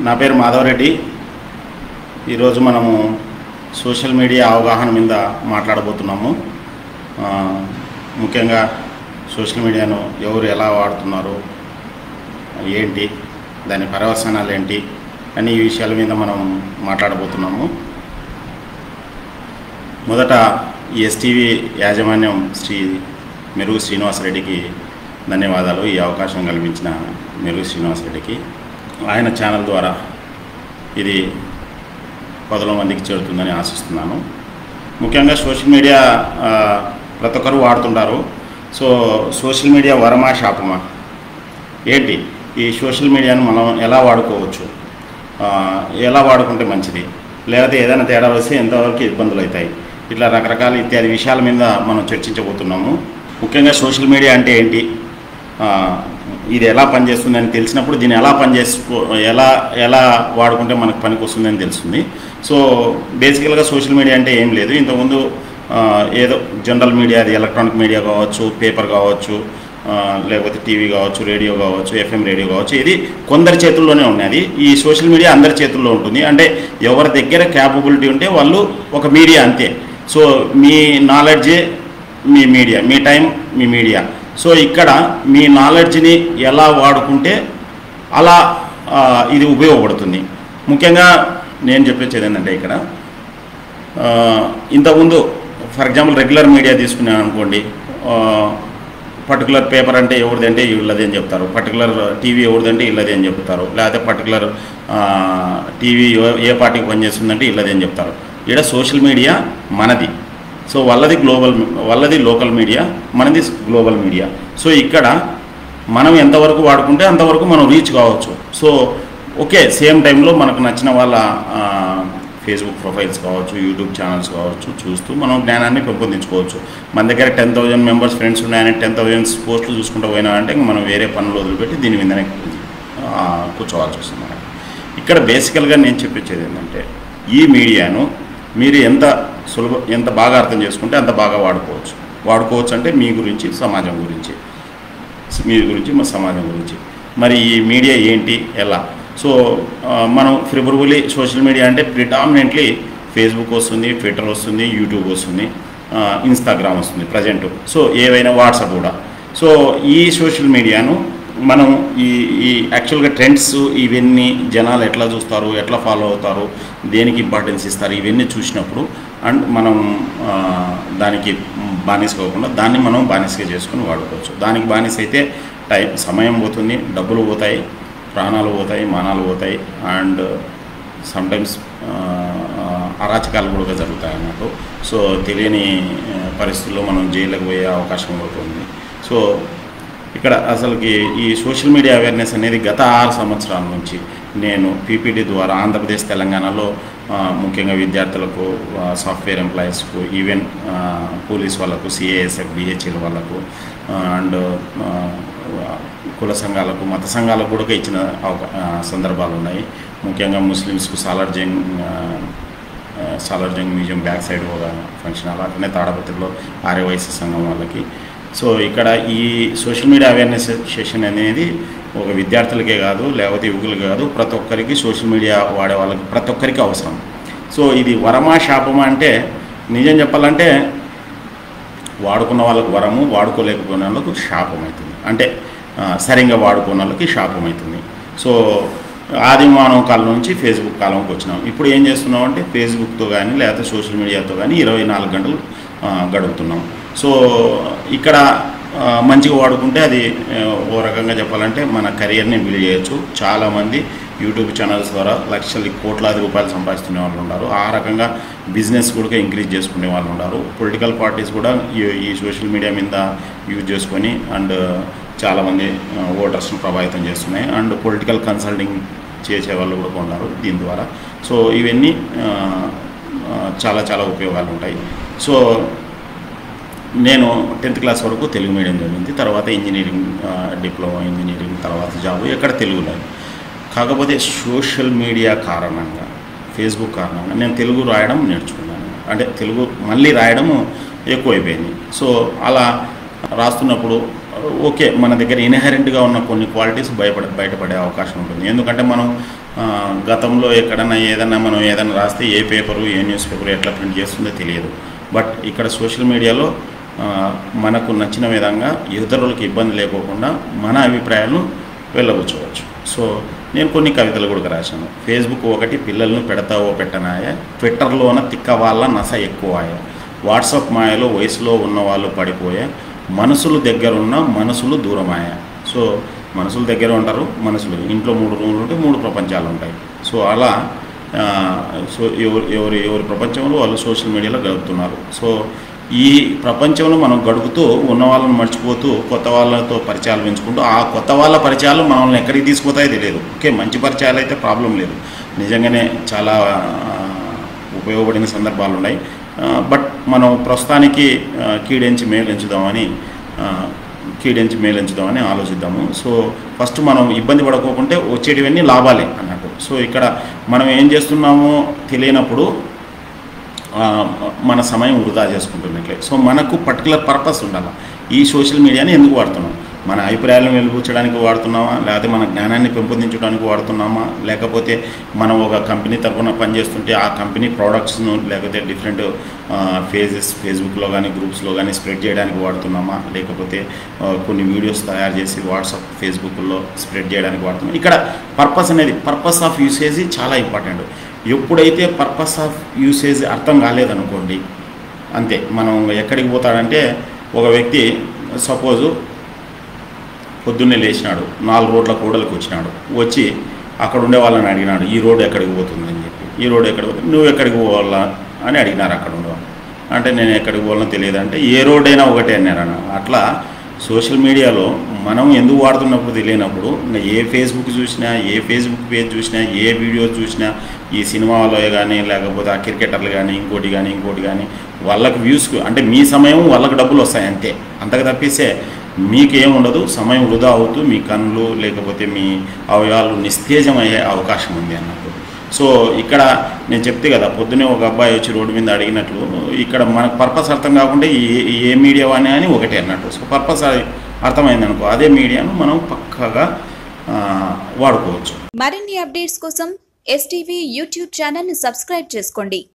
నా పేరు మాధవరెడ్డి ఈరోజు మనము సోషల్ మీడియా అవగాహన మీద మాట్లాడబోతున్నాము ఆ, ముఖ్యంగా సోషల్ మీడియాను ఎవరు ఎలా వాడుతున్నారు ఏంటి దాని పర్యవసానాలు ఏంటి అని ఈ విషయాల మీద మనం మాట్లాడబోతున్నాము మొదట ఈ ఎస్టీవీ యాజమాన్యం శ్రీ మెరుగు శ్రీనివాసరెడ్డికి ధన్యవాదాలు ఈ అవకాశం కల్పించిన మెరుగు శ్రీనివాసరెడ్డికి ఆయన ఛానల్ ద్వారా ఇది పదుల మందికి చేరుతుందని ఆశిస్తున్నాను ముఖ్యంగా సోషల్ మీడియా ఆ, ప్రతి ఒక్కరు వాడుతుంటారు సో సోషల్ మీడియా వరమా శాపమా ఏంటి ఈ సోషల్ మీడియాను మనం ఎలా వాడుకోవచ్చు ఆ, ఎలా వాడుకుంటే మంచిది లేకపోతే ఏదైనా తేడా వస్తే ఎంతవరకు ఇబ్బందులు అవుతాయి ఇట్లా రకరకాల ఇత్యాది విషయాల మీద మనం చర్చించబోతున్నాము ముఖ్యంగా సోషల్ మీడియా అంటే ఏంటి ఆ, ఇది ఎలా పనిచేస్తుందని తెలిసినప్పుడు దీన్ని ఎలా పనిచేసుకో ఎలా ఎలా వాడుకుంటే మనకు పనికి వస్తుందని తెలుస్తుంది సో బేసికల్గా సోషల్ మీడియా అంటే ఏం లేదు ఇంతకుముందు ఆ, ఏదో జనరల్ మీడియా అది ఎలక్ట్రానిక్ మీడియా కావచ్చు పేపర్ కావచ్చు ఆ, లేకపోతే టీవీ కావచ్చు రేడియో కావచ్చు ఎఫ్ఎం రేడియో కావచ్చు ఇది కొందరి చేతుల్లోనే ఉన్నది ఈ సోషల్ మీడియా అందరి చేతుల్లో ఉంటుంది అంటే ఎవరి దగ్గర క్యాపబిలిటీ ఉంటే వాళ్ళు ఒక మీడియా అంతే సో మీ నాలెడ్జే మీ మీడియా మీ టైం మీ మీడియా సో ఇక్కడ మీ నాలెడ్జ్ని ఎలా వాడుకుంటే అలా ఆ, ఇది ఉపయోగపడుతుంది ముఖ్యంగా నేను చెప్పేది ఏంటంటే ఇక్కడ ఆ, ఇంతకుముందు ఫర్ ఎగ్జాంపుల్ రెగ్యులర్ మీడియా తీసుకున్నాను అనుకోండి పర్టికులర్ పేపర్ అంటే ఎవరిది అంటే వీళ్ళది అని చెప్తారు పర్టికులర్ టీవీ ఎవరిది అంటే వీళ్ళది అని చెప్తారు లేకపోతే పర్టికులర్ టీవీ ఏ పార్టీకి పనిచేస్తుందంటే వీళ్ళది అని చెప్తారు ఇక్కడ సోషల్ మీడియా మనది సో వాళ్ళది గ్లోబల్ వాళ్ళది లోకల్ మీడియా మనది గ్లోబల్ మీడియా సో ఇక్కడ మనం ఎంతవరకు వాడుకుంటే అంతవరకు మనం రీచ్ కావచ్చు సో ఓకే సేమ్ టైంలో మనకు నచ్చిన వాళ్ళ ఆ, ఫేస్బుక్ ప్రొఫైల్స్ కావచ్చు యూట్యూబ్ ఛానల్స్ కావచ్చు చూస్తూ మనం జ్ఞానాన్ని పెంపొందించుకోవచ్చు మన దగ్గర టెన్ థౌజండ్ మెంబర్స్ ఫ్రెండ్స్ ఉన్నాయని టెన్ థౌజండ్ పోస్టులు చూసుకుంటూ పోయినా అంటే ఇంక మనం వేరే పనులు వదిలిపెట్టి దీని మీదనే ఆ, కూర్చోవాల్సి వస్తుంది మనకి. ఇక్కడ బేసికల్గా నేను చెప్పించేది ఏంటంటే ఈ మీడియాను మీరు ఎంత సులభ ఎంత బాగా అర్థం చేసుకుంటే అంత బాగా వాడుకోవచ్చు వాడుకోవచ్చు అంటే మీ గురించి సమాజం గురించి మీ గురించి మా సమాజం గురించి మరి ఈ మీడియా ఏంటి ఎలా సో ఆ, మనం ఫిబ్రవరి సోషల్ మీడియా అంటే ప్రిడామినెంట్లీ ఫేస్బుక్ వస్తుంది ట్విట్టర్ వస్తుంది యూట్యూబ్ వస్తుంది ఆ, ఇన్స్టాగ్రామ్ వస్తుంది ప్రజెంట్ సో ఏవైనా వాట్సాప్ కూడా సో ఈ సోషల్ మీడియాను మనం ఈ ఈ యాక్చువల్గా ట్రెండ్స్ ఇవన్నీ జనాలు ఎట్లా చూస్తారు ఎట్లా ఫాలో అవుతారు దేనికి ఇంపార్టెన్స్ ఇస్తారు ఇవన్నీ చూసినప్పుడు అండ్ మనం ఆ, దానికి బానిస కాకుండా దాన్ని మనం బానిసగా చేసుకుని వాడుకోవచ్చు దానికి బానిస అయితే టైం సమయం పోతుంది డబ్బులు పోతాయి ప్రాణాలు పోతాయి మానాలు పోతాయి అండ్ సమ్టైమ్స్ అరాచకాలు కూడా జరుగుతాయి అన్నట్టు సో తెలియని ఆ, పరిస్థితుల్లో మనం జైలుకు పోయే అవకాశం కూడా ఉంది సో ఇక్కడ అసలుకి ఈ సోషల్ మీడియా అవేర్నెస్ అనేది గత ఆరు సంవత్సరాల నుంచి నేను పీపీటీ ద్వారా ఆంధ్రప్రదేశ్ తెలంగాణలో ఆ, ముఖ్యంగా విద్యార్థులకు ఆ, సాఫ్ట్వేర్ ఎంప్లాయీస్కు ఈవెన్ ఆ, పోలీస్ వాళ్ళకు సిఏఎస్ఎఫ్ బిహెచ్ఎల్ వాళ్ళకు ఆ, అండ్ ఆ, కుల సంఘాలకు మత సంఘాలకు కూడా ఇచ్చిన అవకా ఆ, సందర్భాలు ఉన్నాయి ముఖ్యంగా ముస్లిమ్స్కు సాలార్ జంగ్ ఆ, ఆ, Salar Jung museum back side ఒక ఫంక్షన్ హాల్ అట్లనే తాడపత్రిలో ఆర్యవైశ్య సంఘం వాళ్ళకి సో ఇక్కడ ఈ సోషల్ మీడియా అవేర్నెస్ సెషన్ అనేది ఒక విద్యార్థులకే కాదు లేకపోతే యువకులకే కాదు ప్రతి ఒక్కరికి సోషల్ మీడియా వాడే వాళ్ళకి ప్రతి ఒక్కరికి అవసరం సో ఇది వరమా శాపమా అంటే నిజం చెప్పాలంటే వాడుకున్న వాళ్ళకు వరము వాడుకోలేకపోయిన వాళ్ళకు శాపం అవుతుంది అంటే ఆ, సరిగ్గా వాడుకున్న వాళ్ళకి శాపం అవుతుంది సో ఆది మానవ కాలం నుంచి ఫేస్బుక్ కాలంకి వచ్చినాం ఇప్పుడు ఏం చేస్తున్నాం అంటే ఫేస్బుక్తో కానీ లేకపోతే సోషల్ మీడియాతో కానీ ఇరవై నాలుగు గంటలు ఆ, గడుపుతున్నాం సో ఇక్కడ ఆ, మంచిగా వాడుకుంటే అది ఆ, ఓ రకంగా చెప్పాలంటే మన కెరియర్ని బిల్డ్ చేయొచ్చు చాలామంది యూట్యూబ్ ఛానల్స్ ద్వారా లక్షల కోట్లాది రూపాయలు సంపాదిస్తున్న వాళ్ళు ఉన్నారు ఆ రకంగా బిజినెస్ కూడా ఇంక్రీజ్ చేసుకునే వాళ్ళు ఉన్నారు పొలిటికల్ పార్టీస్ కూడా ఈ- ఈ సోషల్ మీడియా మీద యూజ్ చేసుకొని అండ్ చాలామంది ఓటర్స్ను ప్రభావితం చేస్తున్నాయి అండ్ పొలిటికల్ కన్సల్టింగ్ చేసే వాళ్ళు కూడా ఉన్నారు దీని ద్వారా సో ఇవన్నీ ఆ, ఆ, చాలా చాలా ఉపయోగాలు ఉంటాయి సో నేను టెన్త్ క్లాస్ వరకు తెలుగు మీడియం చదివింది తర్వాత ఇంజనీరింగ్ ఆ, డిప్లొమా ఇంజనీరింగ్ తర్వాత జాబ్ ఎక్కడ తెలుగులో కాకపోతే సోషల్ మీడియా కారణంగా ఫేస్బుక్ కారణంగా నేను తెలుగు రాయడం నేర్చుకున్నాను అంటే తెలుగు మళ్ళీ రాయడం ఎక్కువైపోయింది సో అలా రాస్తున్నప్పుడు ఓకే మన దగ్గర ఇన్హెరెంట్గా ఉన్న కొన్ని క్వాలిటీస్ భయపడ బయటపడే అవకాశం ఉంటుంది ఎందుకంటే మనం ఆ, గతంలో ఎక్కడన్నా ఏదన్నా మనం ఏదైనా రాస్తే ఏ పేపరు ఏ న్యూస్ పేపర్ ఎట్లా ప్రింట్ చేస్తుందో తెలియదు బట్ ఇక్కడ సోషల్ మీడియాలో ఆ, మనకు నచ్చిన విధంగా ఇతరులకు ఇబ్బంది లేకోకుండా మన అభిప్రాయాలను వెళ్ళబుచ్చవచ్చు సో నేను కొన్ని కవితలు కూడా రాశాను ఫేస్బుక్ ఒకటి పిల్లలను పెడతావో పెట్టనాయ ట్విట్టర్లోన తిక్క వాళ్ళ నస ఎక్కువాయ వాట్సాప్ మాయలో వయసులో ఉన్న వాళ్ళు పడిపోయే మనసులు దగ్గరున్న మనసులు దూరమాయ సో మనసులు దగ్గర ఉంటారు మనసులు ఇంట్లో మూడు రూములు ఉంటే మూడు ప్రపంచాలు ఉంటాయి సో అలా ఆ, సో ఎవరు ఎవరి ఎవరి ప్రపంచంలో వాళ్ళు సోషల్ మీడియాలో గడుపుతున్నారు సో ఈ ప్రపంచంలో మనం గడుపుతూ ఉన్న వాళ్ళని మర్చిపోతూ కొత్త వాళ్ళతో పరిచయాలు పెంచుకుంటూ ఆ కొత్త వాళ్ళ పరిచయాలు మనల్ని ఎక్కడికి తీసుకుపోతాయో తెలియదు ఓకే మంచి పరిచయాలు అయితే ప్రాబ్లం లేదు నిజంగానే చాలా ఆ, ఉపయోగపడిన సందర్భాలు ఉన్నాయి ఆ, బట్ మనం ప్రస్తుతానికి ఆ, కీడెంచి మేలెంచుదామని ఆ, కీడెంచి మేలెంచుదామని ఆలోచిద్దాము సో ఫస్ట్ మనం ఇబ్బంది పడకోకుంటే వచ్చేటివన్నీ లాభాలే అన్నట్టు సో ఇక్కడ మనం ఏం చేస్తున్నామో తెలియనప్పుడు ఆ, మన సమయం వృధా చేసుకుంటున్నట్లే సో మనకు పర్టికులర్ పర్పస్ ఉండాలి ఈ సోషల్ మీడియాని ఎందుకు వాడుతున్నాం మన అభిప్రాయాలను వెలుగుచ్చడానికి వాడుతున్నామా లేకపోతే మన జ్ఞానాన్ని పెంపొందించడానికి వాడుతున్నామా లేకపోతే మనం ఒక కంపెనీ తరఫున పనిచేస్తుంటే ఆ కంపెనీ ప్రోడక్ట్స్ను లేకపోతే డిఫరెంట్ ఫేజెస్ ఫేస్బుక్లో కానీ గ్రూప్స్లో కానీ స్ప్రెడ్ చేయడానికి వాడుతున్నామా లేకపోతే ఆ, కొన్ని వీడియోస్ తయారు చేసి వాట్సాప్ ఫేస్బుక్లో స్ప్రెడ్ చేయడానికి వాడుతున్నాం ఇక్కడ పర్పస్ అనేది పర్పస్ ఆఫ్ యూసేజ్ చాలా ఇంపార్టెంట్ ఎప్పుడైతే పర్పస్ ఆఫ్ యూసేజ్ అర్థం కాలేదనుకోండి అంతే మనం ఎక్కడికి పోతాడంటే ఒక వ్యక్తి సపోజు పొద్దున్నే లేచినాడు నాలుగు రోడ్ల కూడలకు వచ్చినాడు వచ్చి అక్కడ ఉండే వాళ్ళని అడిగినాడు ఈ రోడ్డు ఎక్కడికి పోతుందని చెప్పి ఈ రోడ్డు ఎక్కడికి పోతుంది నువ్వు ఎక్కడికి పోవాలా అని అడిగినారు అక్కడ ఉండేవాళ్ళు అంటే నేను ఎక్కడికి పోవాలో తెలియదు అంటే ఏ రోడ్ అయినా ఒకటే అన్నారు అన్న అట్లా సోషల్ మీడియాలో మనం ఎందుకు వాడుతున్నప్పుడు తెలియనప్పుడు ఇంకా ఏ ఫేస్బుక్ చూసినా ఏ ఫేస్బుక్ పేజ్ చూసినా ఏ వీడియోస్ చూసినా ఈ సినిమాలో కానీ లేకపోతే ఆ క్రికెటర్లు కానీ ఇంకోటి కానీ ఇంకోటి కానీ వాళ్ళకి వ్యూస్ అంటే మీ సమయం వాళ్ళకి డబ్బులు వస్తాయి అంతే అంతకు తప్పిస్తే మీకేం ఉండదు సమయం వృధా అవుతూ మీ కళ్ళు లేకపోతే మీ అవయవాలు నిస్తేజం అయ్యే అవకాశం ఉంది అన్నట్టు సో ఇక్కడ నేను చెప్తే కదా పొద్దునే ఒక అబ్బాయి వచ్చి రోడ్డు మీద అడిగినట్లు ఇక్కడ మనకు పర్పస్ అర్థం కాకుండా ఏ ఏ మీడియా అని అని ఒకటే అన్నట్టు సో పర్పస్ అర్థమైంది అనుకో అదే మీడియాను మనం పక్కాగా ఆ, వాడుకోవచ్చు మరిన్ని అప్డేట్స్ కోసం ఎస్టీవీ యూట్యూబ్ ఛానల్ని సబ్స్క్రైబ్ చేసుకోండి